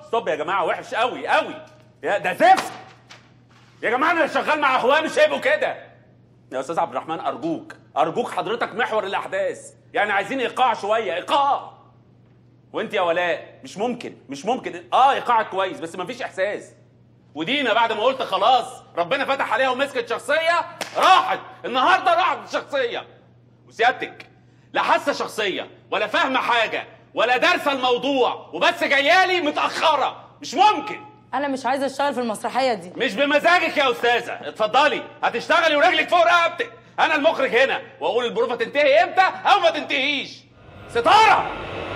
ستوب يا جماعه وحش قوي قوي يا ده زفت يا جماعه انا شغال مع اخوان مش هيبقوا كده يا استاذ عبد الرحمن ارجوك ارجوك حضرتك محور الاحداث يعني عايزين ايقاع شويه ايقاع وانت يا ولاء مش ممكن مش ممكن اه ايقاعك كويس بس مفيش احساس ودينا بعد ما قلت خلاص ربنا فتح عليها ومسكت شخصيه راحت النهارده راحت الشخصيه وسيادتك لا حاسه شخصيه ولا فاهمه حاجه ولا دارسه الموضوع وبس جايالي متاخره مش ممكن انا مش عايزه اشتغل في المسرحيه دي مش بمزاجك يا استاذه اتفضلي هتشتغلي ورجلك فوق رقبتك انا المخرج هنا واقول البروفه تنتهي امتى او ما تنتهيش ستاره